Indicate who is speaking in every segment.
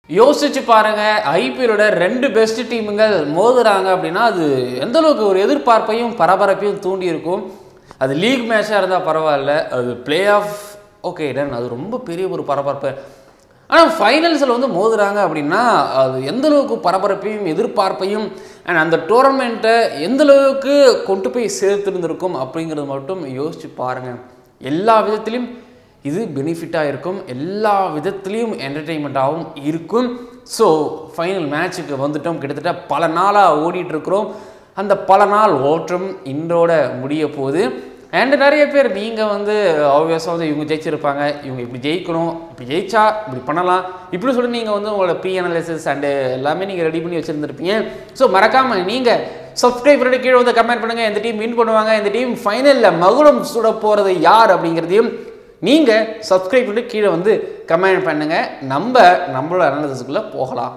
Speaker 1: யோசிச்சு பாருங்க ஐபிஎலோட ரெண்டு பெஸ்ட் டீமுங்கள் மோதுறாங்க அப்படின்னா அது எந்த அளவுக்கு ஒரு எதிர்பார்ப்பையும் பரபரப்பையும் தூண்டி இருக்கும் அது லீக் மேட்சாக இருந்தால் பரவாயில்ல அது பிளே ஆஃப் ஓகே டன் அது ரொம்ப பெரிய ஒரு பரபரப்பு ஆனால் ஃபைனல்ஸில் வந்து மோதுறாங்க அப்படின்னா அது எந்த அளவுக்கு பரபரப்பையும் எதிர்பார்ப்பையும் அண்ட் அந்த டோர்னமெண்ட்டை எந்த அளவுக்கு கொண்டு போய் சேர்த்துருந்துருக்கும் அப்படிங்கிறது மட்டும் யோசிச்சு பாருங்கள் எல்லா விதத்திலையும் இது பெனிஃபிட்டாக இருக்கும் எல்லா விதத்துலேயும் என்டர்டெயின்மெண்ட்டாகவும் இருக்கும் ஸோ ஃபைனல் மேட்ச்சுக்கு வந்துட்டோம் கிட்டத்தட்ட பல நாளாக ஓடிட்டுருக்குறோம் அந்த பல நாள் ஓட்டம் இன்றோட முடிய போகுது அண்ட் நிறைய பேர் நீங்கள் வந்து ஆப்வியஸாக வந்து இவங்க ஜெயிச்சிருப்பாங்க இவங்க இப்படி ஜெயிக்கணும் இப்படி ஜெயிச்சா இப்படி பண்ணலாம் இப்படி சொல்லி நீங்கள் வந்து உங்களோட ப்ரீ அனாலிசிஸ் அண்டு எல்லாமே நீங்கள் ரெடி பண்ணி வச்சுருந்துருப்பீங்க ஸோ மறக்காமல் நீங்கள் சப்ஸ்கிரைப் பண்ணிட்டு கீழே வந்து கமெண்ட் பண்ணுங்கள் இந்த டீம் வின் பண்ணுவாங்க இந்த டீம் ஃபைனலில் மகுடம் சுட போகிறது யார் அப்படிங்கிறதையும் நீங்கள் சப்ஸ்கிரைப் பண்ணிட்டு கீழே வந்து கமெண்ட் பண்ணுங்கள் நம்ம நம்மளோட அனாலிசிஸ்க்குள்ளே போகலாம்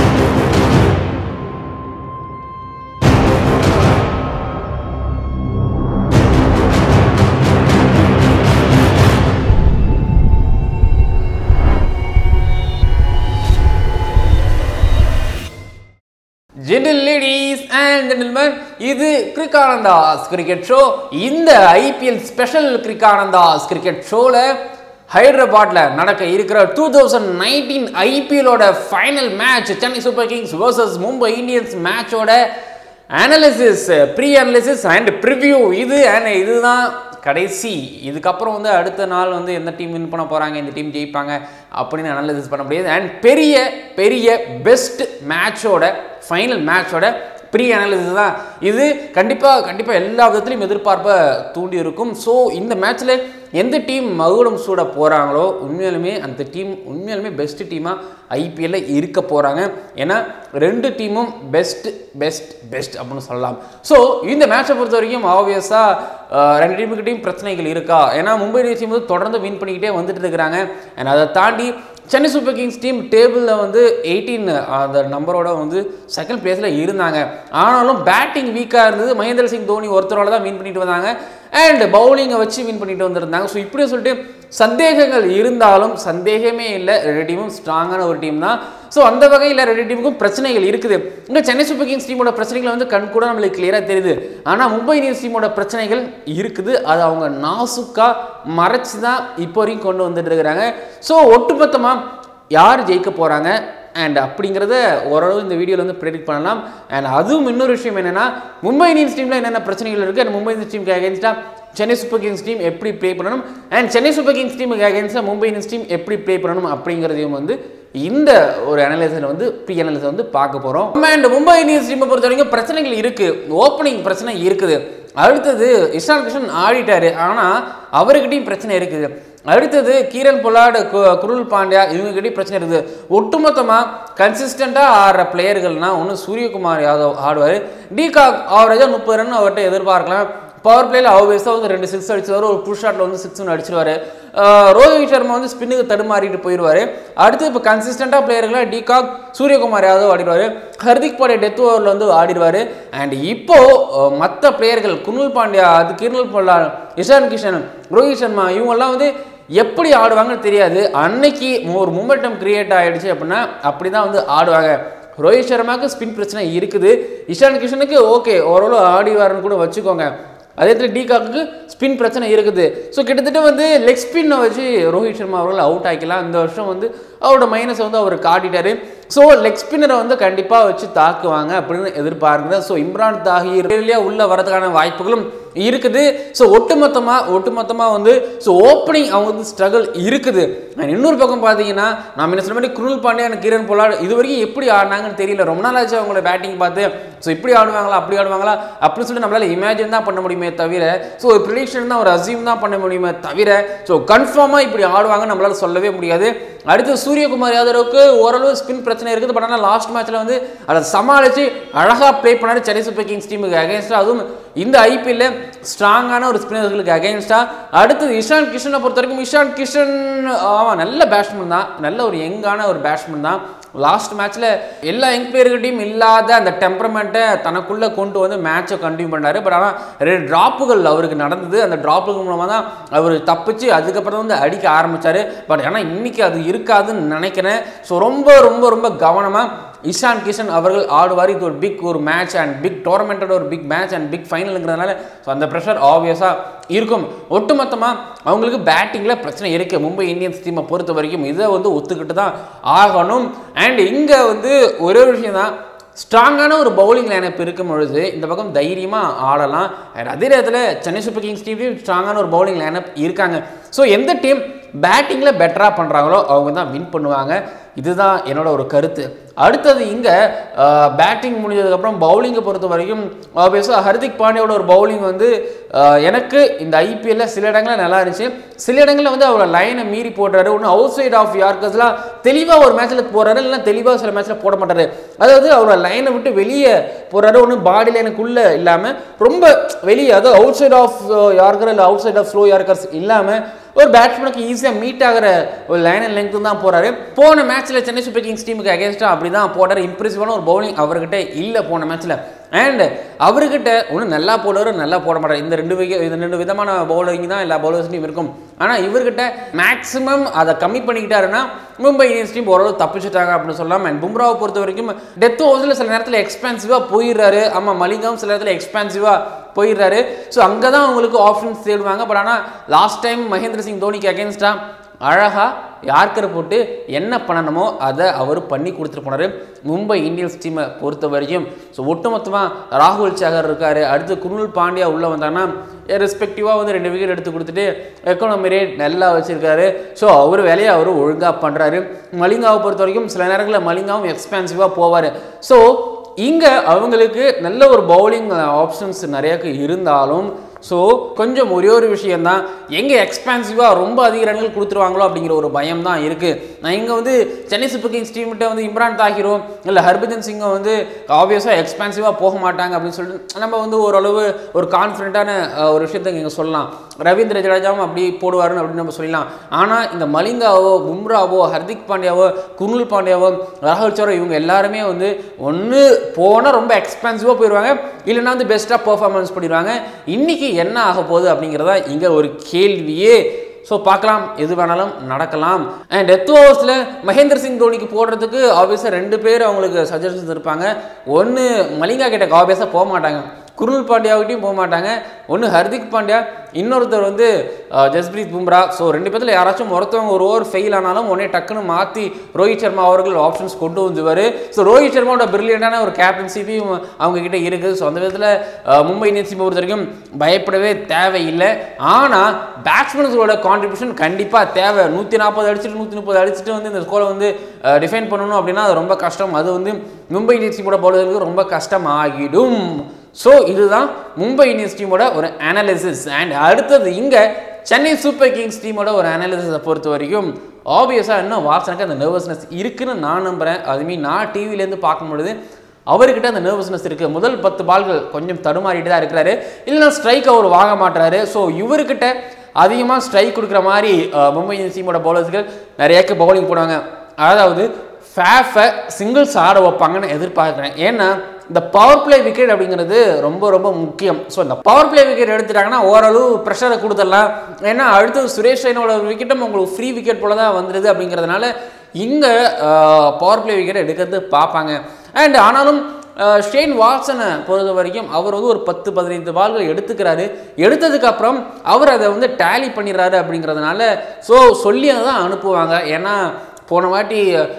Speaker 1: ஜென்டில் லேடிஸ் அண்ட் ஜென்டில்மேன் இது கிரிக்கானந்தாஸ் கிரிக்கெட் ஷோ இந்த ஐபிஎல் ஸ்பெஷல் கிரிக்கானந்தாஸ் கிரிக்கெட் ஷோவில் ஹைதராபாத்தில் நடக்க இருக்கிற டூ தௌசண்ட் நைன்டீன் ஐபிஎலோட final match Chennai Super Kings versus Mumbai Indians மேட்சோட analysis pre analysis and preview இது அண்ட் இதுதான் கடைசி இதுக்கப்புறம் வந்து அடுத்த நாள் வந்து எந்த டீம் வின் பண்ண போகிறாங்க இந்த டீம் ஜெயிப்பாங்க அப்படின்னு அனாலிசிஸ் பண்ண முடியாது அண்ட் பெரிய பெரிய பெஸ்ட் மேட்சோட ஃபைனல் மேட்சோட ப்ரீ அனாலிசிஸ் தான் இது கண்டிப்பாக கண்டிப்பாக எல்லா விதத்துலையும் எதிர்பார்ப்பை தூண்டி இருக்கும் ஸோ இந்த மேட்ச்சில் எந்த டீம் மகுடம் சூட போகிறாங்களோ உண்மையாலுமே அந்த டீம் உண்மையாலுமே பெஸ்ட் டீமாக ஐபிஎல்ல இருக்க போகிறாங்க ஏன்னா ரெண்டு டீமும் பெஸ்ட் பெஸ்ட் பெஸ்ட் அப்படின்னு சொல்லலாம் ஸோ இந்த மேட்சை பொறுத்த வரைக்கும் ஆப்வியஸாக ரெண்டு டீமுக்கிட்டையும் பிரச்சனைகள் இருக்கா ஏன்னா மும்பை இந்தியன்ஸ் டீம் வந்து தொடர்ந்து வின் பண்ணிக்கிட்டே வந்துட்டு இருக்கிறாங்க அண்ட் அதை தாண்டி சென்னை சூப்பர் கிங்ஸ் டீம் டேபிளில் வந்து எயிட்டீன் அந்த நம்பரோட வந்து செகண்ட் பிளேஸில் இருந்தாங்க ஆனாலும் பேட்டிங் வீக்காக இருந்தது மகேந்திர சிங் தோனி ஒருத்தரோட தான் வின் பண்ணிட்டு வந்தாங்க அண்ட் பவுலிங்கை வச்சு வின் பண்ணிட்டு வந்திருந்தாங்க ஸோ இப்படி சொல்லிட்டு சந்தேகங்கள் இருந்தாலும் சந்தேகமே இல்லை ரெண்டு டீமும் ஸ்ட்ராங்கான ஒரு டீம் தான் ஸோ அந்த வகையில் ரெண்டு டீமுக்கும் பிரச்சனைகள் இருக்குது இங்கே சென்னை சூப்பர் கிங்ஸ் டீமோட பிரச்சனைகள் வந்து கண் கூட நம்மளுக்கு கிளியராக தெரியுது ஆனால் மும்பை இந்தியன்ஸ் டீமோட பிரச்சனைகள் இருக்குது அது அவங்க நாசுக்காக மறைச்சு தான் இப்போ வரைக்கும் கொண்டு வந்துட்டு இருக்கிறாங்க ஸோ ஒட்டுமொத்தமாக யார் ஜெயிக்க போகிறாங்க அண்ட் அப்படிங்கிறத ஓரளவு இந்த வீடியோவில் வந்து ப்ரெடிக்ட் பண்ணலாம் அண்ட் அதுவும் இன்னொரு விஷயம் என்னென்னா மும்பை இந்தியன்ஸ் டீமில் என்னென்ன பிரச்சனைகள் இருக்குது அண்ட் மும்பை இந்தியன்ஸ் டீமுக்கு அகேன்ஸ்டாக சென்னை சூப்பர் கிங்ஸ் டீம் எப்படி ப்ளே பண்ணணும் அண்ட் சென்னை சூப்பர் கிங்ஸ் டீமுக்கு அகேன்ஸ்டாக மும்பை இந்தியன்ஸ் டீம் எப்படி ப்ளே பண்ணணும் அப்படிங்கிறதையும் வந்து இந்த ஒரு அனலைசர் வந்து ப்ரீ அனலைசர் வந்து பார்க்க போகிறோம் அண்ட் மும்பை இந்தியன்ஸ் டீமை பொறுத்த வரைக்கும் பிரச்சனைகள் இருக்குது ஓப்பனிங் பிரச்சனை இருக்குது அடுத்தது இஷான் கிருஷ்ணன் ஆடிட்டாரு ஆனால் அவர்கிட்டையும் பிரச்சனை இருக்குது அடுத்தது கீரன் பொலாடு குருள் பாண்டியா இவங்ககிட்டயும் பிரச்சனை இருக்குது ஒட்டுமொத்தமாக கன்சிஸ்டண்ட்டாக ஆடுற பிளேயர்கள்னால் ஒன்று சூரியகுமார் யாதவ் ஆடுவார் டிகாக் ஆவரேஜாக முப்பது ரன் அவர்கிட்ட எதிர்பார்க்கலாம் பவர் பிளேயில் ஆல்வேஸாக வந்து ரெண்டு சிக்ஸ் அடிச்சிருவார் ஒரு புல் ஷாட்டில் வந்து சிக்ஸ் ஒன்று அடிச்சிருவார் ரோஹித் சர்மா வந்து ஸ்பின்னுக்கு தடுமாறிட்டு போயிடுவார் அடுத்து இப்போ கன்சிஸ்டண்ட்டாக பிளேயர்களாக டிகாக் சூரியகுமார் யாதவ் ஆடிடுவார் ஹர்திக் பாண்டியா டெத் ஓவரில் வந்து ஆடிடுவார் அண்ட் இப்போது மற்ற பிளேயர்கள் குனுல் பாண்டியா அது கிருணல் பொல்லால் இஷான் கிஷன் ரோஹித் சர்மா இவங்கெல்லாம் வந்து எப்படி ஆடுவாங்கன்னு தெரியாது அன்னைக்கு ஒரு மூமெண்டம் கிரியேட் ஆகிடுச்சு அப்படின்னா அப்படி தான் வந்து ஆடுவாங்க ரோஹித் சர்மாவுக்கு ஸ்பின் பிரச்சனை இருக்குது இஷான் கிஷனுக்கு ஓகே ஓரளவு ஆடிவாருன்னு கூட வச்சுக்கோங்க அதே இடத்துல டிகாக்கு ஸ்பின் பிரச்சனை இருக்குது ஸோ கிட்டத்தட்ட வந்து லெக் ஸ்பின்னை வச்சு ரோஹித் சர்மா அவர்கள் அவுட் ஆக்கிக்கலாம் இந்த வருஷம் வந்து அவரோட மைனஸை வந்து அவர் காட்டிட்டாரு ஸோ லெக் ஸ்பின்னரை வந்து கண்டிப்பாக வச்சு தாக்குவாங்க அப்படின்னு எதிர்பார்க்குறேன் ஸோ இம்ரான் தாஹிர் உள்ள வரதுக்கான வாய்ப்புகளும் இருக்குது ஸோ ஒட்டுமொத்தமாக ஒட்டுமொத்தமாக வந்து ஸோ ஓப்பனிங் அவங்க வந்து ஸ்ட்ரகிள் இருக்குது அண்ட் இன்னொரு பக்கம் பார்த்தீங்கன்னா நம்ம என்ன சொன்ன மாதிரி குருள் பாண்டியன் கிரண் பொலாட் இது வரைக்கும் எப்படி ஆடினாங்கன்னு தெரியல ரொம்ப நாள் ஆச்சு அவங்களோட பேட்டிங் பார்த்து ஸோ இப்படி ஆடுவாங்களா அப்படி ஆடுவாங்களா அப்படின்னு சொல்லிட்டு நம்மளால இமேஜின் தான் பண்ண முடியுமே தவிர ஸோ ஒரு ப்ரிடிக்ஷன் தான் ஒரு அசீம் தான் பண்ண முடியுமே தவிர ஸோ கன்ஃபார்மாக இப்படி ஆடுவாங்க நம்மளால சொல்லவே முடியாது அடுத்து சூரியகுமார் யாதவுக்கு ஓரளவு ஸ்பின் பிரச்சனை இருக்குது பட் ஆனால் லாஸ்ட் மேட்ச்சில் வந்து அதை சமாளித்து அழகாக ப்ளே பண்ணாரு சென்னை சூப்பர் கிங்ஸ் டீமுக்கு அகேன்ஸ்டாக அதுவும் இந்த ஐபிஎல்ல ஸ்ட்ராங்கான ஒரு ஸ்பின்னர்களுக்கு அகேன்ஸ்டாக அடுத்தது இஷான் கிஷனை பொறுத்த வரைக்கும் இஷான் கிஷன் ஆமாம் நல்ல பேட்ஸ்மேன் தான் நல்ல ஒரு யங்கான ஒரு பேட்ஸ்மேன் தான் லாஸ்ட் மேட்ச்சில் எல்லா யங் பிளேயர்கிட்டையும் இல்லாத அந்த டெம்பரமெண்ட்டை தனக்குள்ளே கொண்டு வந்து மேட்சை கண்டினியூ பண்ணாரு பட் ஆனால் ரெண்டு ட்ராப்புகள் அவருக்கு நடந்தது அந்த ட்ராப்புகள் மூலமாக தான் அவர் தப்பிச்சு அதுக்கப்புறம் வந்து அடிக்க ஆரம்பிச்சாரு பட் ஆனால் இன்னைக்கு அது இருக்காதுன்னு நினைக்கிறேன் ஸோ ரொம்ப ரொம்ப ரொம்ப கவனமாக இஷான் கிஷன் அவர்கள் ஆடுவார் இது ஒரு பிக் ஒரு மேட்ச் அண்ட் பிக் டோர்னமெண்ட்டோட ஒரு பிக் மேட்ச் அண்ட் பிக் ஃபைனலுங்கிறதுனால ஸோ அந்த ப்ரெஷர் ஆப்வியஸாக இருக்கும் ஒட்டுமொத்தமாக அவங்களுக்கு பேட்டிங்கில் பிரச்சனை இருக்குது மும்பை இந்தியன்ஸ் டீமை பொறுத்த வரைக்கும் இதை வந்து ஒத்துக்கிட்டு தான் ஆகணும் அண்ட் இங்கே வந்து ஒரே ஒரு விஷயம் தான் ஸ்ட்ராங்கான ஒரு பவுலிங் லைனப் இருக்கும் பொழுது இந்த பக்கம் தைரியமாக ஆடலாம் And அதே நேரத்தில் சென்னை சூப்பர் கிங்ஸ் டீம்லேயும் ஸ்ட்ராங்கான ஒரு பவுலிங் லைனப் இருக்காங்க ஸோ எந்த டீம் பேட்டிங்கில் பெட்டராக பண்ணுறாங்களோ அவங்க தான் வின் பண்ணுவாங்க இதுதான் என்னோட ஒரு கருத்து அடுத்தது இங்கே பேட்டிங் முடிஞ்சதுக்கப்புறம் பவுலிங்கை பொறுத்த வரைக்கும் ஆப்வியஸாக ஹர்திக் பாண்டியோட ஒரு பவுலிங் வந்து அஹ், எனக்கு இந்த ஐபிஎல்ல சில இடங்களில் நல்லா இருந்துச்சு சில இடங்களில் வந்து அவரோட லைனை மீறி போடுறாரு ஒன்று அவுட் சைட் ஆஃப் யார்கர்ஸ்லாம் தெளிவாக ஒரு மேட்ச்சில் போடுறாரு இல்லைன்னா தெளிவாக சில மேட்ச்சில் போட மாட்டாரு அதாவது அவரோட லைனை விட்டு வெளியே போடுறாரு ஒன்று பாடி லைனுக்குள்ளே இல்லாமல் ரொம்ப வெளியே அதாவது அவுட் சைட் ஆஃப் யார்கர் இல்லை outside off slow yorkers இல்லாமல் ஒரு பேட்ஸ்மேனுக்கு ஈஸியாக மீட் ஆகிற ஒரு லைன் அண்ட் லெங்க் தான் போறாரு போன மேட்ச்சில் சென்னை சூப்பர் கிங்ஸ் டீமுக்கு அகேன்ஸ்டாக அப்படி தான் போட்டார் இம்ப்ரெசிவான ஒரு பவுலிங் அவர்கிட்ட இல்லை போன மேட்ச்சில் அண்ட் அவர்கிட்ட ஒன்றும் நல்லா போடுவார் நல்லா போட மாட்டார் இந்த ரெண்டு விக இந்த ரெண்டு விதமான பவுலிங் தான் எல்லா பவுலர்ஸ்லையும் இருக்கும் ஆனால் இவர்கிட்ட மேக்ஸிமம் அதை கம்மி பண்ணிக்கிட்டாருன்னா மும்பை இந்தியன்ஸ் டீம் ஓரளவு தப்பிச்சுட்டாங்க அப்படின்னு சொல்லலாம் அண்ட் பும்ராவை பொறுத்த வரைக்கும் டெத் ஓவர்ஸில் சில நேரத்தில் எக்ஸ்பென்சிவாக போயிடுறாரு ஆமாம் மலிங்காவும் சில நேரத்தில் எக்ஸ்பென்சிவாக போயிடுறாரு ஸோ அங்கே தான் உங்களுக்கு ஆப்ஷன்ஸ் தேடுவாங்க பட் ஆனால் லாஸ்ட் டைம் மகேந்திர சிங் தோனிக்கு அகேன்ஸ்டாக அழகாக யார்கரை போட்டு என்ன பண்ணணுமோ அதை அவர் பண்ணி கொடுத்துட்டு போனார் மும்பை இந்தியன்ஸ் டீமை பொறுத்த வரைக்கும் ஸோ ஒட்டுமொத்தமாக ராகுல் சகர் இருக்கார் அடுத்து குருள் பாண்டியா உள்ளே வந்தாங்கன்னா ரெஸ்பெக்டிவாக வந்து ரெண்டு விக்கெட் எடுத்து கொடுத்துட்டு எக்கனாமி ரேட் நல்லா வச்சுருக்காரு ஸோ அவர் வேலையை அவர் ஒழுங்காக பண்ணுறாரு மலிங்காவை பொறுத்த வரைக்கும் சில நேரங்களில் மலிங்காவும் எக்ஸ்பென்சிவாக போவார் ஸோ இங்கே அவங்களுக்கு நல்ல ஒரு பவுலிங் ஆப்ஷன்ஸ் நிறையாக்கு இருந்தாலும் ஸோ கொஞ்சம் ஒரே ஒரு விஷயம்தான் எங்கே எக்ஸ்பான்சிவாக ரொம்ப அதிக ரன்கள் கொடுத்துருவாங்களோ அப்படிங்கிற ஒரு பயம் தான் இருக்குது நான் இங்கே வந்து சென்னை சூப்பர் கிங்ஸ் டீம்கிட்ட வந்து இம்ரான் தாகிரும் இல்லை ஹர்பஜன் சிங்கை வந்து ஆப்வியஸாக எக்ஸ்பான்சிவாக போக மாட்டாங்க அப்படின்னு சொல்லிட்டு நம்ம வந்து ஓரளவு ஒரு கான்ஃபிடென்ட்டான ஒரு விஷயத்தை இங்கே சொல்லலாம் ரவீந்திர ஜடேஜாவும் அப்படி போடுவாருன்னு அப்படின்னு நம்ம சொல்லலாம் ஆனால் இந்த மலிங்காவோ பும்ராவோ ஹர்திக் பாண்டியாவோ குருள் பாண்டியாவோ ராகுல் சௌரா இவங்க எல்லாருமே வந்து ஒன்று போனால் ரொம்ப எக்ஸ்பென்சிவாக போயிடுவாங்க இல்லைன்னா வந்து பெஸ்ட்டாக பெர்ஃபார்மன்ஸ் பண்ணிடுவாங்க இன்னைக்கு என்ன ஆக போகுது அப்படிங்கிறதா இங்கே ஒரு கேள்வியே ஸோ பார்க்கலாம் எது வேணாலும் நடக்கலாம் அண்ட் டெத் ஓவர்ஸில் மகேந்திர சிங் தோனிக்கு போடுறதுக்கு ஆப்வியஸாக ரெண்டு பேர் அவங்களுக்கு சஜஷன்ஸ் இருப்பாங்க ஒன்று மலிங்கா கிட்ட ஆப்வியஸாக போக மாட்டாங்க குருள் பாண்டியாவுக்கிட்டையும் போக மாட்டாங்க ஒன்று ஹர்திக் பாண்டியா இன்னொருத்தர் வந்து அஹ், ஜஸ்பிரீத் பும்ரா ஸோ ரெண்டு பேர்த்தில் யாராச்சும் ஒருத்தவங்க ஒரு ஓவர் ஃபெயில் ஆனாலும் உடனே டக்குன்னு மாற்றி ரோஹித் சர்மா அவர்கள் ஆப்ஷன்ஸ் கொண்டு வந்துவார் ஸோ ரோஹித் சர்மாவோட பிரில்லியண்டான ஒரு கேப்டன்சிப்பியும் அவங்க கிட்ட இருக்குது ஸோ அந்த விதத்தில் அஹ், மும்பை இந்தியன்ஸ் டீமை பொறுத்த வரைக்கும் பயப்படவே தேவையில்லை ஆனால் பேட்ஸ்மேன்ஸோட கான்ட்ரிபியூஷன் கண்டிப்பாக தேவை நூற்றி நாற்பது அடிச்சுட்டு நூற்றி முப்பது அடிச்சுட்டு வந்து இந்த ஸ்கோரை வந்து டிஃபைன் பண்ணணும் அப்படின்னா அது ரொம்ப கஷ்டம் அது வந்து மும்பை இந்தியன்ஸ் டீமோட பவுலருக்கு ரொம்ப கஷ்டம் ஆகிடும் ஸோ இதுதான் மும்பை இந்தியன்ஸ் டீமோட ஒரு அனாலிசிஸ் அண்ட் அடுத்தது இங்கே சென்னை சூப்பர் கிங்ஸ் டீமோட ஒரு அனாலிசிஸை பொறுத்த வரைக்கும் ஆப்வியஸாக இன்னும் வாட்சனுக்கு அந்த நர்வஸ்னஸ் இருக்குன்னு நான் நம்புகிறேன் அதுமாரி நான் டிவிலேருந்து பார்க்கும்பொழுது அவர்கிட்ட அந்த நர்வஸ்னஸ் இருக்குது முதல் பத்து பால்கள் கொஞ்சம் தடுமாறிட்டு தான் இருக்கிறாரு இல்லைன்னா ஸ்ட்ரைக் அவர் வாங்க மாட்டுறாரு ஸோ இவர்கிட்ட அதிகமாக ஸ்ட்ரைக் கொடுக்குற மாதிரி அஹ், மும்பை இந்தியன்ஸ் டீமோட பவுலர்ஸ்கள் நிறையாக்கு பவுலிங் போடுவாங்க அதாவது ஃபேஃபை சிங்கிள்ஸ் ஆட வைப்பாங்கன்னு எதிர்பார்க்குறேன் ஏன்னா இந்த பவர் பிளே விக்கெட் அப்படிங்கிறது ரொம்ப ரொம்ப முக்கியம் ஸோ இந்த பவர் பிளே விக்கெட் எடுத்துட்டாங்கன்னா ஓரளவு ப்ரெஷரை கொடுத்துடலாம் ஏன்னா அடுத்து சுரேஷ் ரெய்னோட விக்கெட்டும் உங்களுக்கு ஃப்ரீ விக்கெட் போல தான் வந்துடுது அப்படிங்கிறதுனால இங்கே பவர் பிளே விக்கெட் எடுக்கிறது பார்ப்பாங்க அண்ட் ஆனாலும் அஹ், ஷேன் வாட்சனை பொறுத்த வரைக்கும் அவர் வந்து ஒரு பத்து பதினைந்து பால்கள் எடுத்துக்கிறாரு எடுத்ததுக்கு அப்புறம் அவர் அதை வந்து டேலி பண்ணிடுறாரு அப்படிங்கிறதுனால ஸோ சொல்லி தான் அனுப்புவாங்க ஏன்னா போன வாட்டி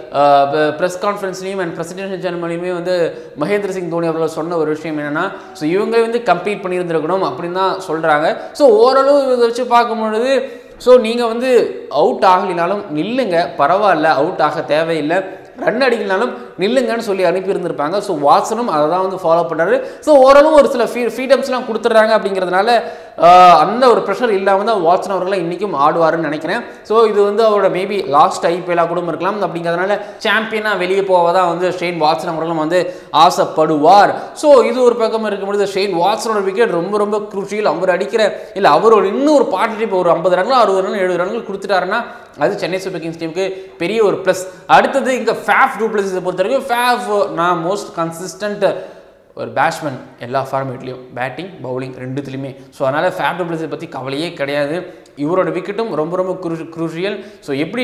Speaker 1: ப்ரெஸ் கான்ஃபரன்ஸ்லையும் அண்ட் பிரசிடென்ஷியல் சேனல்லையுமே வந்து மகேந்திர சிங் தோனி அவர்கள் சொன்ன ஒரு விஷயம் என்னென்னா ஸோ இவங்க வந்து கம்ப்ளீட் பண்ணியிருந்திருக்கணும் அப்படின்னு தான் சொல்கிறாங்க ஸோ ஓரளவு இதை வச்சு பார்க்கும்பொழுது ஸோ நீங்கள் வந்து அவுட் ஆகலினாலும் நில்லுங்க பரவாயில்ல அவுட் ஆக தேவையில்லை ரன் அடிக்கலனாலும் நில்லுங்கன்னு சொல்லி அனுப்பியிருந்திருப்பாங்க ஸோ வாட்சனும் அதை தான் வந்து ஃபாலோ பண்ணாரு ஸோ ஓரளவு ஒரு சில ஃபீ ஃப்ரீடம்ஸ்லாம் கொடுத்துட்றாங்க அப்படிங்கிறதுனால அந்த ஒரு ப்ரெஷர் இல்லாமல் தான் வாட்சன் அவர்கள் இன்றைக்கும் ஆடுவாருன்னு நினைக்கிறேன் ஸோ இது வந்து அவரோட மேபி லாஸ்ட் ஐபிஎல்லாக கூட இருக்கலாம் அப்படிங்கிறதுனால சாம்பியனாக வெளியே போவதாக வந்து ஷெயின் வாட்சன் அவர்களும் வந்து ஆசைப்படுவார் ஸோ இது ஒரு பக்கம் இருக்கும்பொழுது ஷெயின் வாட்சனோட விக்கெட் ரொம்ப ரொம்ப குருஷியல் அவர் அடிக்கிற இல்லை அவரோட இன்னும் ஒரு பார்ட்னர்ஷிப் ஒரு ஐம்பது ரன்கள் அறுபது ரன்கள் எழுபது ரன்கள் கொடுத்துட்டாருன்னா அது சென்னை சூப்பர் கிங்ஸ் டீமுக்கு பெரிய ஒரு ப்ளஸ் அடுத்தது இங்கே ஃபேஃப் டூப்ளஸை பொறுத்த வரைக்கும் ஃபேஃப் நான் மோஸ்ட் கன்சிஸ்டன்ட் ஒரு பேட்ஸ்மேன் எல்லா ஃபார்மேட்லேயும் பேட்டிங் பவுலிங் ரெண்டுத்துலையுமே ஸோ அதனால் ஃபேப் டூப்ளஸை பற்றி கவலையே கிடையாது இவரோட விக்கெட்டும் ரொம்ப ரொம்ப குரு குரூஷியல் ஸோ எப்படி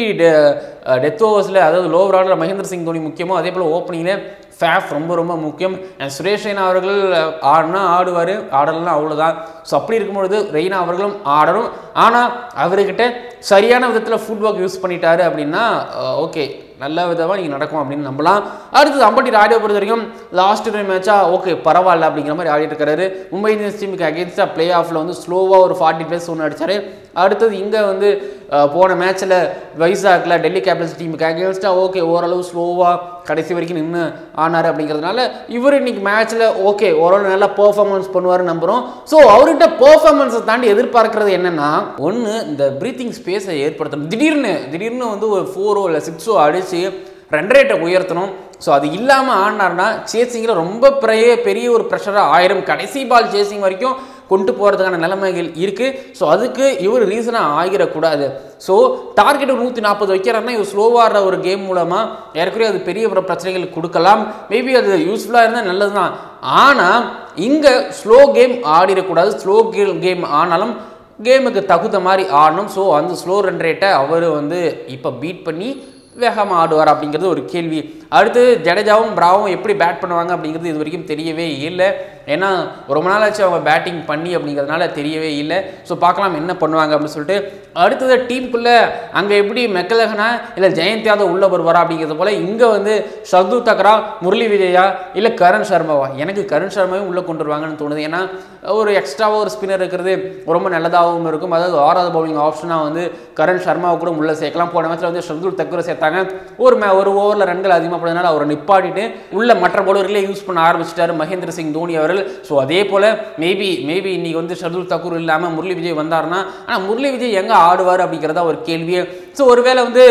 Speaker 1: டெத் ஓவர்ஸில் அதாவது லோவர் ஆர்டர் மகேந்திர சிங் தோனி முக்கியமோ அதே போல் ஓப்பனிங்கில் ஃபேஃப் ரொம்ப ரொம்ப முக்கியம் And சுரேஷ் ரெய்னா அவர்கள் ஆடினா ஆடுவார் ஆடலாம் அவ்வளோதான் ஸோ அப்படி இருக்கும்பொழுது ரெய்னா அவர்களும் ஆடணும் ஆனால் அவர்கிட்ட சரியான விதத்தில் ஃபுட் ஒர்க் யூஸ் பண்ணிட்டாரு அப்படின்னா ஓகே நல்ல விதமாக நீங்கள் நடக்கும் அப்படின்னு நம்பலாம் அடுத்தது அம்பட்டி ராடியோ பொறுத்த வரைக்கும் லாஸ்ட் டைம் மேட்சா ஓகே பரவாயில்ல அப்படிங்கிற மாதிரி ஆடிட்டு இருக்காரு மும்பை இந்தியன்ஸ் டீமுக்கு அகேன்ஸ்டாக ப்ளே ஆஃபில் வந்து ஸ்லோவாக ஒரு ஃபார்ட்டி ப்ளஸ் ஒன்று அடிச்சாரு அடுத்தது இங்கே வந்து அஹ், போன மேட்ச்சில் வைசாக்ல டெல்லி கேபிட்டல்ஸ் டீமுக்கு அகேன்ஸ்டாக ஓகே ஓரளவு ஸ்லோவாக கடைசி வரைக்கும் நின்று ஆனார் அப்படிங்கிறதுனால இவர் இன்னைக்கு மேட்ச்சில் ஓகே ஓரளவு நல்லா பெர்ஃபார்மன்ஸ் பண்ணுவார்னு நம்புகிறோம் ஸோ அவர்கிட்ட பெர்ஃபார்மன்ஸை தாண்டி எதிர்பார்க்கறது என்னன்னா ஒன்று இந்த ப்ரீத்திங் ஸ்பேஸை ஏற்படுத்தணும் திடீர்னு திடீர்னு வந்து ஒரு ஃபோரோ இல்லை சிக்ஸோ அடித்து ரன் ரேட்டை உயர்த்தணும் ஸோ அது இல்லாமல் ஆடினார்னா சேசிங்கில் ரொம்ப பெரிய பெரிய ஒரு ப்ரெஷராக ஆயிரம் கடைசி பால் சேசிங் வரைக்கும் கொண்டு போகிறதுக்கான நிலைமைகள் இருக்குது ஸோ அதுக்கு இவர் ரீசனாக ஆகிடக்கூடாது ஸோ டார்கெட் நூற்றி நாற்பது வைக்கிறாருன்னா இவர் ஸ்லோவாகிற ஒரு கேம் மூலமாக ஏற்கனவே அது பெரிய ஒரு பிரச்சனைகள் கொடுக்கலாம் மேபி அது யூஸ்ஃபுல்லாக இருந்தால் நல்லது தான் ஆனால் இங்கே ஸ்லோ கேம் ஆடிடக்கூடாது ஸ்லோ கேம் ஆனாலும் கேமுக்கு தகுந்த மாதிரி ஆடணும் ஸோ அந்த ஸ்லோ ரன் ரேட்டை அவர் வந்து இப்போ பீட் பண்ணி வேகமாக ஆடுவார் அப்படிங்கிறது ஒரு கேள்வி அடுத்து ஜடேஜாவும் பிராவும் எப்படி பேட் பண்ணுவாங்க அப்படிங்கிறது இது வரைக்கும் தெரியவே இல்லை ஏன்னா ரொம்ப நாள் ஆச்சு அவங்க பேட்டிங் பண்ணி அப்படிங்கிறதுனால தெரியவே இல்லை ஸோ பார்க்கலாம் என்ன பண்ணுவாங்க அப்படின்னு சொல்லிட்டு அடுத்தது டீமுக்குள்ளே அங்கே எப்படி மெக்கலகனா இல்லை ஜெயந்த் யாதவ் உள்ளே வருவாரா அப்படிங்கிறது போல் இங்கே வந்து சர்து தக்ரா முரளி விஜயா இல்லை கரண் சர்மாவா எனக்கு கரண் சர்மாவும் உள்ளே கொண்டு வருவாங்கன்னு தோணுது ஏன்னா ஒரு எக்ஸ்ட்ராவாக ஒரு ஸ்பின்னர் இருக்கிறது ரொம்ப நல்லதாகவும் இருக்கும் அதாவது ஆறாவது பவுலிங் ஆப்ஷனாக வந்து கரண் சர்மாவை கூட உள்ளே சேர்க்கலாம் போன மேட்ச்சில் வந்து ஷர்துல் தக்கூரை சேர்த்தாங்க ஒரு மே ஒரு ஓவரில் ரன்கள் அதிகமாக போனதுனால அவரை நிப்பாட்டிட்டு உள்ள மற்ற பவுலர்களே யூஸ் பண்ண ஆரம்பிச்சிட்டாரு மகேந்திர சிங் தோனி அவர்கள் ஸோ அதே போல் மேபி மேபி இன்னைக்கு வந்து ஷர்துல் தக்கூர் இல்லாமல் முரளி விஜய் வந்தாருன்னா ஆனால் முரளி விஜய் எங்கே ஆடுவார் அப்படிங்கிறதா ஒரு கேள்வியே ஸோ ஒருவேளை வந்து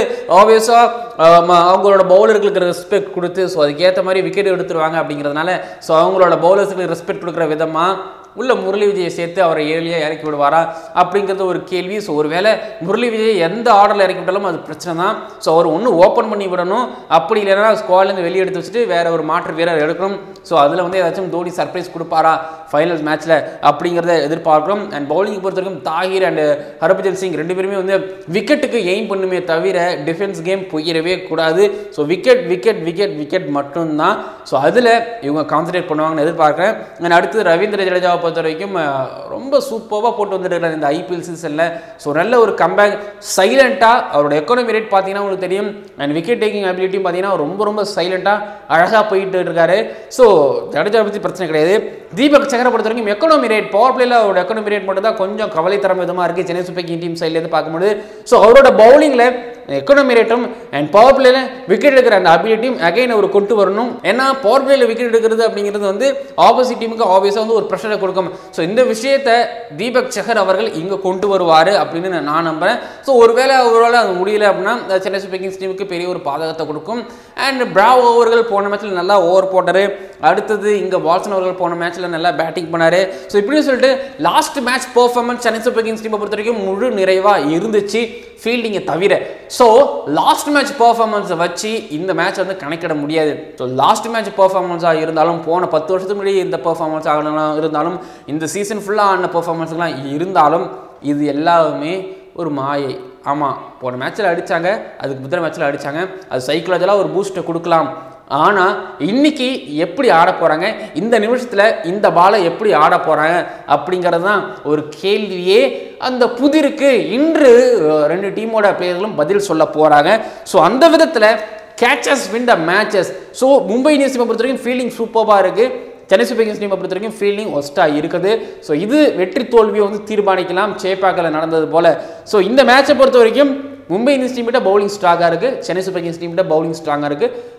Speaker 1: ஆப்வியஸாக அவங்களோட பவுலர்களுக்கு ரெஸ்பெக்ட் கொடுத்து ஸோ அதுக்கேற்ற மாதிரி விக்கெட் எடுத்துருவாங்க அப்படிங்கிறதுனால ஸோ அவங்களோட பவுலர்ஸுக்கு ரெஸ்பெக்ட் கொடுக்குற விதமாக உள்ள முரளி விஜயை சேர்த்து அவரை ஏழியாக இறக்கி விடுவாரா அப்படிங்கிறது ஒரு கேள்வி ஸோ ஒருவேளை முரளி விஜய் எந்த ஆர்டரில் இறக்கி விட்டாலும் அது பிரச்சனை தான் ஸோ அவர் ஒன்று ஓப்பன் பண்ணி விடணும் அப்படி இல்லைன்னா ஸ்குவாட்லேருந்து வெளியே எடுத்து வச்சுட்டு வேற ஒரு மாற்று வீரர் எடுக்கணும் ஸோ அதில் வந்து ஏதாச்சும் தோனி சர்ப்ரைஸ் கொடுப்பாரா ஃபைனல் மேட்ச்சில் அப்படிங்கிறத எதிர்பார்க்குறோம் அண்ட் பவுலிங் பொறுத்த வரைக்கும் தாகிர் அண்ட் ஹர்பஜன் சிங் ரெண்டு பேருமே வந்து விக்கெட்டுக்கு எய்ம் பண்ணுமே தவிர டிஃபென்ஸ் கேம் போயிடவே கூடாது so wicket wicket wicket wicket மட்டும்தான் ஸோ அதில் இவங்க கான்சன்ட்ரேட் பண்ணுவாங்கன்னு எதிர்பார்க்குறேன் அண்ட் அடுத்து ரவீந்திர ஜடேஜாவை பொறுத்த வரைக்கும் அஹ், ரொம்ப சூப்பராக போட்டு வந்துருக்கிறார் இந்த ஐபிஎல் சீசனில் ஸோ நல்ல ஒரு கம்பேக் சைலண்ட்டாக அவரோட எக்கானமி ரேட் பார்த்தீங்கன்னா உங்களுக்கு தெரியும் அண்ட் விக்கெட் டேக்கிங் அபிலிட்டியும் பார்த்தீங்கன்னா ரொம்ப ரொம்ப சைலண்ட்டாக அழகாக போயிட்டு இருக்காரு ஸோ ஜடேஜா பற்றி பிரச்சனை கிடையாது தீபக் சகரை பொறுத்த வரைக்கும் எக்கனாமி ரேட் பவர் பிளேல அவரோட எக்கனாமி ரேட் மட்டும் தான் கொஞ்சம் கவலை தரம் விதமாக இருக்குது சென்னை சூப்பர் கிங் டீம் சைட்லேருந்து பார்க்கும்போது ஸோ அவரோட பவுலிங்கில் எக்கனாமி ரேட்டும் அண்ட் பவர் பிளேல விக்கெட் எடுக்கிற அந்த அபிலிட்டியும் அகைன் அவர் கொண்டு வரணும் ஏன்னா பவர் பிளேல விக்கெட் எடுக்கிறது அப்படிங்கிறது வந்து ஆப்போசிட் டீமுக்கு ஆப்வியஸாக வந்து ஒரு ப்ரெஷரை கொடுக்கும் ஸோ இந்த விஷயத்தை தீபக் சஹர் அவர்கள் இங்கே கொண்டு வருவார் அப்படின்னு நான் நான் நம்புறேன் ஸோ ஒருவேளை அவரால் அது முடியல அப்படின்னா அஹ் சென்னை சூப்பர் கிங்ஸ் டீமுக்கு பெரிய ஒரு பாதகத்தை கொடுக்கும் அண்ட் பிராவ் அவர்கள் போன மேட்ச்சில் நல்லா ஓவர் போட்டார் அடுத்தது இங்கே வால்சன் அவர்கள் போன மேட்ச்சில் நல்லா பேட்டிங் பண்ணார் ஸோ இப்படின்னு சொல்லிட்டு last match performance Chennai Super Kings டீமை பொறுத்த வரைக்கும் முழு நிறைவாக இருந்துச்சு ஃபீல்டிங்கை தவிர ஸோ லாஸ்ட் மேட்ச் பெர்ஃபார்மன்ஸை வச்சு இந்த மேட்ச் வந்து கணக்கிட முடியாது ஸோ லாஸ்ட் மேட்ச் பெர்ஃபார்மன்ஸாக இருந்தாலும் போன பத்து வருஷத்துக்கு முன்னாடி இந்த பெர்ஃபார்மன்ஸ் ஆகலாம் இருந்தாலும் இந்த சீசன் ஃபுல்லாக ஆன பெர்ஃபார்மன்ஸ்லாம் இருந்தாலும் இது எல்லாமே ஒரு மாயை ஆமாம் போன மேட்ச்சில் அடித்தாங்க அதுக்கு முதல் மேட்ச்சில் அடித்தாங்க அது சைக்கலாஜிக்கலாக ஒரு பூஸ்ட்டை கொடுக்கலாம் ஆனால் இன்னைக்கு எப்படி ஆட போகிறாங்க இந்த நிமிஷத்தில் இந்த பாலை எப்படி ஆட போகிறாங்க அப்படிங்கிறது தான் ஒரு கேள்வியே அந்த புதிருக்கு இன்று அஹ், ரெண்டு டீமோட பிளேயர்களும் பதில் சொல்ல போகிறாங்க ஸோ அந்த விதத்தில் catches win the matches so Mumbai Indians டீமை பொறுத்த வரைக்கும் ஃபீல்டிங் சூப்பராக இருக்குது சென்னை சூப்பர் கிங்ஸ் டீமை பொறுத்த வரைக்கும் ஃபீல்டிங் ஒஸ்ட்டாக இருக்குது ஸோ இது வெற்றி தோல்வியை வந்து தீர்மானிக்கலாம் சேப்பாக்கில் நடந்தது போல் ஸோ இந்த மேட்சை பொறுத்த வரைக்கும் மும்பை இந்தியன்ஸ் டீம் கிட்ட பவுலிங் ஸ்ட்ராங்காக இருக்குது சென்னை சூப்பர் கிங்ஸ் டீம் கிட்ட பவுலிங் ஸ்ட்ராங்காக இருக்குது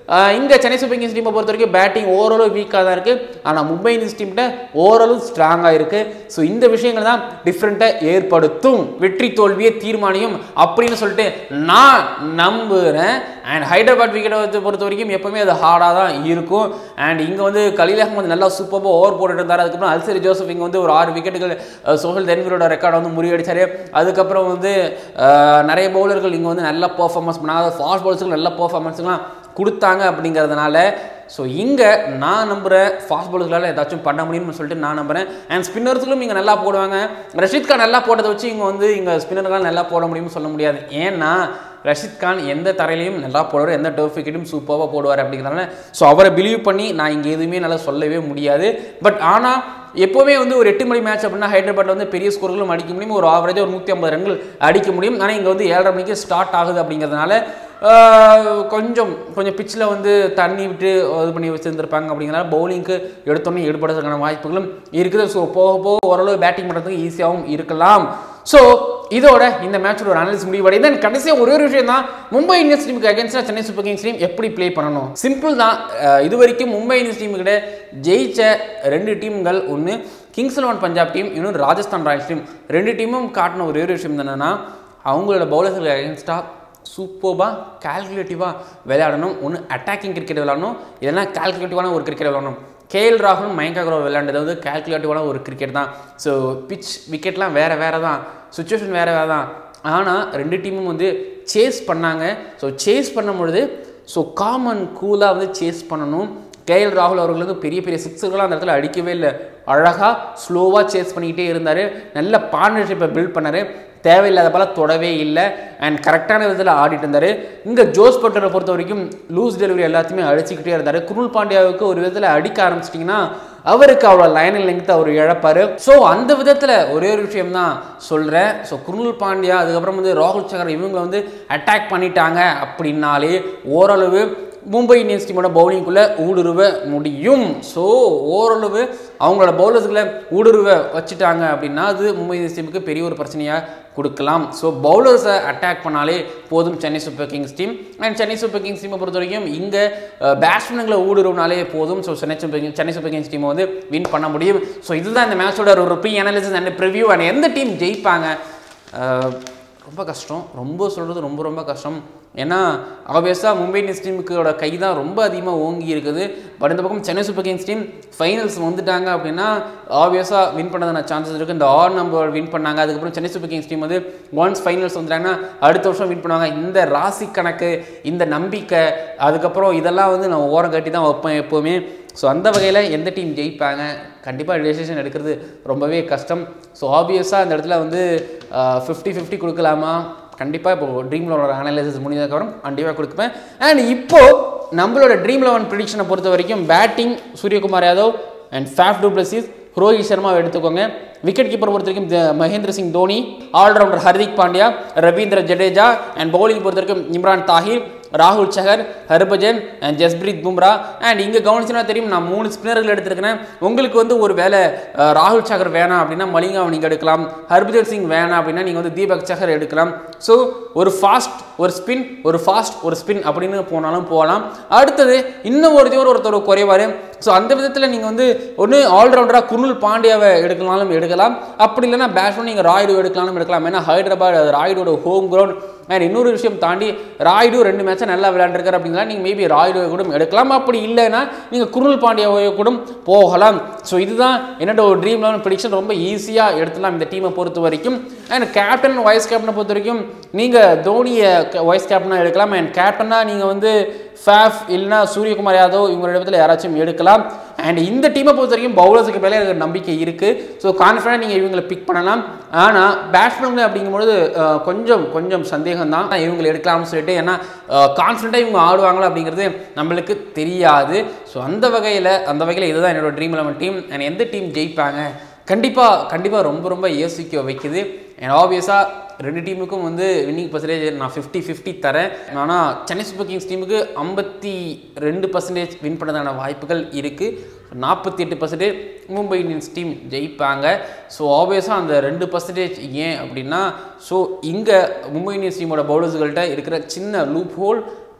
Speaker 1: இங்கே சென்னை சூப்பர் கிங்ஸ் டீமை பொறுத்த வரைக்கும் பேட்டிங் ஓரளவு வீக்காக தான் இருக்குது ஆனால் மும்பை இந்தியன்ஸ் டீம்கிட்ட ஓரளவு ஸ்ட்ராங்காக இருக்குது ஸோ இந்த விஷயங்கள் தான் டிஃப்ரெண்ட்டை ஏற்படுத்தும் வெற்றி தோல்வியை தீர்மானியும் அப்படின்னு சொல்லிட்டு நான் நம்புகிறேன் அண்ட் ஹைதராபாத் விக்கெட்டை பொறுத்த வரைக்கும் எப்பவுமே அது ஹார்டாக தான் இருக்கும் அண்ட் இங்கே வந்து கலீல் அஹ்மத் நல்லா சூப்பராக ஓவர் போட்டுட்டு இருந்தார் அதுக்கப்புறம் அல்சரி ஜோசப் இங்கே வந்து ஒரு ஆறு விக்கெட்டுகள் சோஹல் தென்வீரோட ரெக்கார்டை வந்து முறியடிச்சாரு அதுக்கப்புறம் வந்து அஹ், நிறைய பவுலர்கள் இங்கே வந்து நல்ல பர்ஃபார்மன்ஸ் பண்ணாங்க ஃபாஸ்ட் பவுலர்ஸுக்கு நல்ல பர்ஃபார்மன்ஸ்லாம் கொடுத்தாங்க அப்படிங்கிறதுனால ஸோ இங்கே நான் நம்புகிறேன் ஃபாஸ்ட் பவுலர்களால் ஏதாச்சும் பண்ண முடியும்னு சொல்லிட்டு நான் நம்புகிறேன் அண்ட் ஸ்பின்னர்ஸ்களும் இங்கே நல்லா போடுவாங்க ரஷீத் கான் நல்லா போட்டதை வச்சு இங்கே வந்து இங்கே ஸ்பின்னர்களால் நல்லா போட முடியும்னு சொல்ல முடியாது ஏன்னா ரஷீத் கான் எந்த தரையிலையும் நல்லா போடுவார் எந்த டர்ஃப் விக்கெட்டும் சூப்பராக போடுவார் அப்படிங்கிறதுனால ஸோ அவரை பிலீவ் பண்ணி நான் இங்கே எதுவுமே நல்லா சொல்லவே முடியாது பட் ஆனால் எப்போவுமே வந்து ஒரு எட்டு மணி மேட்ச் அப்படின்னா ஹைதராபாத்தில் வந்து பெரிய ஸ்கோர்களும் அடிக்க முடியும் ஒரு ஆவரேஜாக ஒரு நூற்றி ஐம்பது ரன்கள் அடிக்க முடியும் ஆனால் இங்கே வந்து ஏழரை மணிக்கு ஸ்டார்ட் ஆகுது அப்படிங்கிறதுனால ஆஹ், கொஞ்சம் கொஞ்சம் பிச்சில் வந்து தண்ணி விட்டு இது பண்ணி வச்சுருந்துருப்பாங்க அப்படிங்கிறனால பவுலிங்க்கு எடுத்தோன்னே ஈடுபடுறதுக்கான வாய்ப்புகளும் இருக்குது ஸோ போக போக ஓரளவு பேட்டிங் பண்ணுறதுக்கு ஈஸியாகவும் இருக்கலாம் ஸோ இதோட இந்த மேட்சோட ஒரு அனாலிசிஸ் முடிவடையுது தென் கடைசியாக ஒரே ஒரு விஷயம் தான் மும்பை இந்தியன்ஸ் டீமுக்கு அகேன்ஸ்டாக சென்னை சூப்பர் கிங்ஸ் டீம் எப்படி ப்ளே பண்ணணும் சிம்பிள் தான் அஹ் இது வரைக்கும் மும்பை இந்தியன்ஸ் டீமு கிட்ட ஜெயிச்ச ரெண்டு டீம்கள் ஒன்று கிங்ஸ் லெவன் பஞ்சாப் டீம் இன்னொன்று ராஜஸ்தான் ராயல்ஸ் டீம் ரெண்டு டீமும் காட்டின ஒரே ஒரு விஷயம் என்னன்னா அவங்களோட பவுலர்களுக்கு அகேன்ஸ்டாக சூப்பர்பாக கால்குலேட்டிவாக விளையாடணும் ஒன்று அட்டாக்கிங் கிரிக்கெட் விளையாடணும் இல்லைன்னா கால்குலேட்டிவான ஒரு கிரிக்கெட் விளையாடணும் கேஎல் ராகுலும் மயங்க் அகர்வால் விளையாண்டது வந்து கால்குலேட்டிவான ஒரு கிரிக்கெட் தான் ஸோ பிச் விக்கெட்லாம் வேறு வேறு தான் சுச்சுவேஷன் வேறு வேறு தான் ஆனால் ரெண்டு டீமும் வந்து சேஸ் பண்ணாங்க ஸோ சேஸ் பண்ணும்பொழுது ஸோ காமன் கூலாக வந்து சேஸ் பண்ணணும் கேஎல் ராகுல் அவர்களுக்கு பெரிய பெரிய சிக்ஸர்கள்லாம் அந்த இடத்துல அடிக்கவே இல்லை அழகாக ஸ்லோவாக சேஸ் பண்ணிக்கிட்டே இருந்தார் நல்ல பார்ட்னர்ஷிப்பை பில்ட் பண்ணார் தேவையில்லாத போல தொடவே இல்லை அண்ட் கரெக்டான விதத்தில் ஆடிட்டு இருந்தார் இங்கே ஜோஸ் பட்டரை பொறுத்த வரைக்கும் லூஸ் டெலிவரி எல்லாத்தையுமே அடிச்சுக்கிட்டே இருந்தார் குருள் பாண்டியாவுக்கு ஒரு விதத்தில் அடிக்க ஆரம்பிச்சிட்டிங்கன்னா அவருக்கு அவ்வளோ லைனில் லெங்த் அவர் இழப்பார் ஸோ அந்த விதத்தில் ஒரே ஒரு விஷயம் தான் சொல்கிறேன் ஸோ குருள் பாண்டியா அதுக்கப்புறம் வந்து ராகுல் சக்கர் இவங்களை வந்து அட்டாக் பண்ணிட்டாங்க அப்படின்னாலே ஓரளவு மும்பை இந்தியன்ஸ் டீமோட பவுலிங்குள்ளே ஊடுருவ முடியும் ஸோ ஓரளவு அவங்களோட பவுலர்ஸ்களை ஊடுருவ வச்சுட்டாங்க அப்படின்னா அது மும்பை இந்தியன்ஸ் டீமுக்கு பெரிய ஒரு பிரச்சனையாக கொடுக்கலாம் ஸோ பவுலர்ஸை அட்டாக் பண்ணாலே போதும் Chennai Super Kings team and Chennai Super Kings டீமை பொறுத்த வரைக்கும் இங்கே பேட்ஸ்மேன்களை ஊடுருவினாலே போதும் so Chennai Super Kings Chennai Super Kings டீமை வந்து வின் பண்ண முடியும் ஸோ இதுதான் இந்த மேட்சோட ஒரு pre analysis and preview and எந்த டீம் ஜெயிப்பாங்க அஹ், ரொம்ப கஷ்டம் ரொம்ப சொல்கிறது ரொம்ப ரொம்ப கஷ்டம் ஏன்னா ஆப்வியஸாக மும்பை இந்தியன்ஸ் டீமுக்கோட கை தான் ரொம்ப அதிகமாக ஓங்கி இருக்குது பட் இந்த பக்கம் Chennai Super Kings team finals வந்துட்டாங்க அப்படின்னா ஆப்வியஸாக வின் பண்ணதான சான்சஸ் இருக்குது இந்த ஆர் நம்பர் வின் பண்ணாங்க அதுக்கப்புறம் சென்னை சூப்பர் கிங்ஸ் டீம் வந்து ஒன்ஸ் ஃபைனல்ஸ் வந்துட்டாங்கன்னா அடுத்த வருஷம் வின் பண்ணுவாங்க இந்த ராசி கணக்கு இந்த நம்பிக்கை அதுக்கப்புறம் இதெல்லாம் வந்து நான் ஓரம் கட்டி தான் வைப்பேன் எப்போவுமே ஸோ அந்த வகையில் எந்த டீம் ஜெயிப்பாங்க கண்டிப்பாக டெசிஷன் எடுக்கிறது ரொம்பவே கஷ்டம் ஸோ ஆப்வியஸாக அந்த இடத்துல வந்து ஃபிஃப்டி ஃபிஃப்டி கொடுக்கலாமா கண்டிப்பாக இப்போ ட்ரீம் லெவனோட அனாலிசிஸ் முடிஞ்சதுக்கப்புறம் கண்டிப்பாக கொடுப்பேன் அண்ட் இப்போ நம்மளோட ட்ரீம் லெவன் ப்ரிடிக்ஷனை பொறுத்த வரைக்கும் batting Suryakumar Yadav and Faf du Plessis Rohit சர்மாவை எடுத்துக்கோங்க விக்கெட் கீப்பர் பொறுத்த வரைக்கும் த- Mahendra Singh Dhoni allrounder Hardik Pandya Ravindra Jadeja and bowling பொறுத்த வரைக்கும் இம்ரான் தாஹிர் ராகுல் சஹர் ஹர்பஜன் அண்ட் ஜஸ்பிரீத் பும்ரா அண்ட் இங்கே கவனிச்சுனா தெரியும் நான் மூணு ஸ்பின்னர்கள் எடுத்திருக்கிறேன் உங்களுக்கு வந்து ஒரு வேளை அஹ், ராகுல் சஹர் வேணாம் அப்படின்னா மலிங்காவை நீங்கள் எடுக்கலாம் ஹர்பஜன் சிங் வேணாம் அப்படின்னா நீங்கள் வந்து தீபக் சஹர் எடுக்கலாம் ஸோ ஒரு ஃபாஸ்ட் ஒரு ஸ்பின் ஒரு ஃபாஸ்ட் ஒரு ஸ்பின் அப்படின்னு போனாலும் போகலாம் அடுத்தது இன்னும் ஒரு ஒரு ஒருத்தர் குறைவார் ஸோ அந்த விதத்தில் நீங்கள் வந்து ஒன்று ஆல்ரவுண்டராக குருள் பாண்டியாவை எடுக்கலாலும் எடுக்கலாம் அப்படி இல்லைன்னா பேட்ஸ்மேன் நீங்கள் ராய்டு எடுக்கலாலும் எடுக்கலாம் ஏன்னா ஹைதராபாத் அது ராய்டோட ஹோம் கிரவுண்ட் அண்ட் இன்னொரு விஷயம் தாண்டி ராய்டு ரெண்டு மேட்சை நல்லா விளையாண்டுருக்காரு அப்படின்னா நீங்கள் மேபி ராய்டுவை கூட எடுக்கலாம் அப்படி இல்லைன்னா நீங்கள் குருள் பாண்டியாவை கூட போகலாம் ஸோ இதுதான் என்னோட ஒரு ட்ரீம் லெவன் ப்ரிடிக்ஷன் ரொம்ப ஈஸியாக எடுத்துலாம் இந்த டீமை பொறுத்த வரைக்கும் அண்ட் கேப்டன் வைஸ் கேப்டனை பொறுத்த வரைக்கும் நீங்கள் தோனியை வைஸ் கேப்டனாக எடுக்கலாம் அண்ட் கேப்டனாக நீங்கள் வந்து ஃபேஃப் இல்லைனா சூரியகுமார் யாதவ் இவங்க இடத்துல யாராச்சும் எடுக்கலாம் அண்ட் இந்த டீமை பொறுத்த வரைக்கும் பவுலர்ஸுக்கு மேலே எனக்கு நம்பிக்கை இருக்குது ஸோ கான்ஃபிடன்ட் நீங்கள் இவங்களை பிக் பண்ணலாம் ஆனால் பேட்ஸ்மேன் அப்படிங்கும்பொழுது அஹ், கொஞ்சம் கொஞ்சம் சந்தேகம் தான் இவங்களை எடுக்கலாம்னு சொல்லிட்டு ஏன்னா கான்ஃபிடண்ட்டாக இவங்க ஆடுவாங்களா அப்படிங்கிறது நம்மளுக்கு தெரியாது ஸோ அந்த வகையில் அந்த வகையில் இதுதான் என்னோட ட்ரீம் லெவன் டீம் அண்ட் எந்த டீம் ஜெயிப்பாங்க கண்டிப்பாக கண்டிப்பாக ரொம்ப ரொம்ப யோசிக்க வைக்குது அண்ட் ஆப்வியஸாக ரெண்டு டீமுக்கும் வந்து வின்னிங் பர்சன்டேஜ் நான் ஃபிஃப்டி ஃபிஃப்டி தரேன் ஆனால் சென்னை சூப்பர் கிங்ஸ் டீமுக்கு ஐம்பத்தி ரெண்டு பர்சன்டேஜ் வின் பண்ணதான வாய்ப்புகள் இருக்குது நாற்பத்தி எட்டு பர்சன்டேஜ் மும்பை இந்தியன்ஸ் டீம் ஜெயிப்பாங்க ஸோ ஆப்வியஸாக அந்த ரெண்டு பர்சன்டேஜ் ஏன் அப்படின்னா ஸோ இங்கே மும்பை இந்தியன்ஸ் டீமோட பவுலர்ஸ்கள்கிட்ட இருக்கிற சின்ன லூப் ஹோல்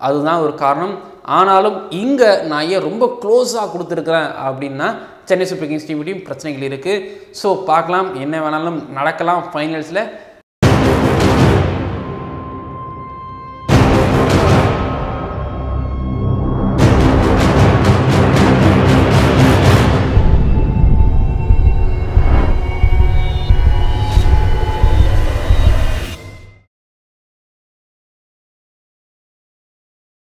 Speaker 1: அதுதான் ஒரு காரணம் ஆனாலும் இங்கே நான் ஏன் ரொம்ப க்ளோஸாக கொடுத்துருக்குறேன் அப்படின்னா சென்னை சூப்பர் கிங்ஸ் டீம் பிரச்சனைகள் இருக்குது ஸோ பார்க்கலாம் என்ன வேணாலும் நடக்கலாம் ஃபைனல்ஸில்